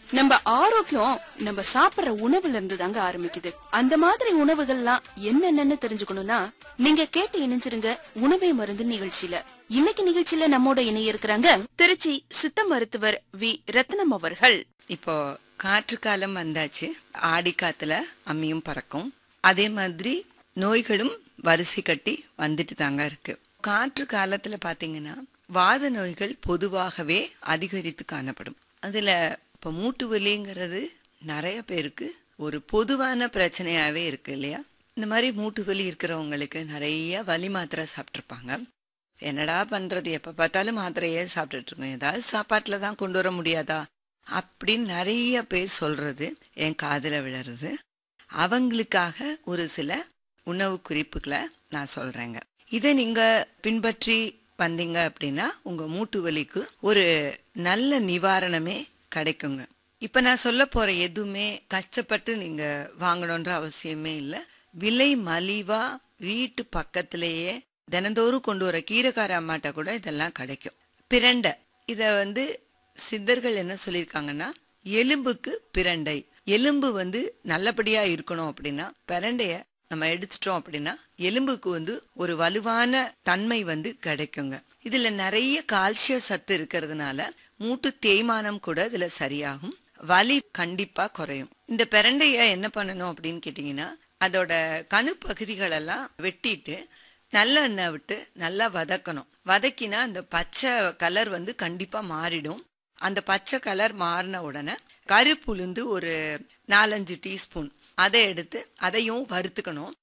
நம்ம ஆரோக்கியம் நம்ம சாப்பிடுற உணவுல இருந்து தாங்க ஆரம்பிக்குது அந்த மாதிரி உணவுகள்லாம் என்னென்னன்னு தெரிஞ்சுக்கணும்னா நீங்க கேட்டு இணைஞ்சிருங்க உணவே மருந்து நிகழ்ச்சியில இன்னைக்கு நிகழ்ச்சியில நம்மோட இணைய இருக்கிறாங்க திருச்சி சித்த மருத்துவர் வி ரத்னம் அவர்கள் இப்போ காற்று காலம் வந்தாச்சு ஆடி காத்துல அம்மியும் பறக்கும் அதே மாதிரி நோய்களும் வரிசை கட்டி வந்துட்டு தாங்க இருக்கு காற்று காலத்துல பாத்தீங்கன்னா வாத நோய்கள் பொதுவாகவே அதிகரித்து காணப்படும் அதுல இப்ப மூட்டு வலிங்கிறது நிறைய பேருக்கு ஒரு பொதுவான பிரச்சனையாவே இருக்கு இல்லையா இந்த மாதிரி மூட்டு வலி இருக்கிறவங்களுக்கு நிறைய வலி மாத்திரை சாப்பிட்ருப்பாங்க என்னடா பண்றது எப்ப பார்த்தாலும் மாத்திரையே சாப்பிட்டுட்டு இருக்கோம் ஏதாவது சாப்பாட்டுல தான் கொண்டு வர முடியாதா அப்படின்னு நிறைய பேர் சொல்றது என் காதுல விழறது அவங்களுக்காக ஒரு சில உணவு குறிப்புகளை நான் சொல்றேங்க இதை நீங்க பின்பற்றி வந்தீங்க அப்படின்னா உங்க மூட்டு வலிக்கு ஒரு நல்ல நிவாரணமே கிடைக்குங்க இப்ப நான் சொல்ல போற எதுவுமே கஷ்டப்பட்டு நீங்க வாங்கணுன்ற அவசியமே இல்லை விலை மலிவா வீட்டு பக்கத்திலேயே தினந்தோறும் கொண்டு வர கீரைக்கார அம்மாட்ட கூட இதெல்லாம் கிடைக்கும் பிரண்டை இத வந்து சித்தர்கள் என்ன சொல்லியிருக்காங்கன்னா எலும்புக்கு பிரண்டை எலும்பு வந்து நல்லபடியா இருக்கணும் அப்படின்னா பிரண்டைய நம்ம எடுத்துட்டோம் அப்படின்னா எலும்புக்கு வந்து ஒரு வலுவான தன்மை வந்து கிடைக்குங்க இதுல நிறைய கால்சிய சத்து இருக்கிறதுனால மூட்டு தேய்மானம் கூட இதுல சரியாகும் வலி கண்டிப்பா குறையும் இந்த பிரண்டைய என்ன பண்ணணும் அப்படின்னு கேட்டீங்கன்னா அதோட கணு பகுதிகளெல்லாம் வெட்டிட்டு நல்லெண்ணெய் விட்டு நல்லா வதக்கணும் வதக்கினா அந்த பச்சை கலர் வந்து கண்டிப்பா மாறிடும் அந்த பச்சை கலர் மாறின உடனே கருப்புளுந்து ஒரு நாலஞ்சு டீஸ்பூன் அதை எடுத்து அதையும் வறுத்துக்கணும்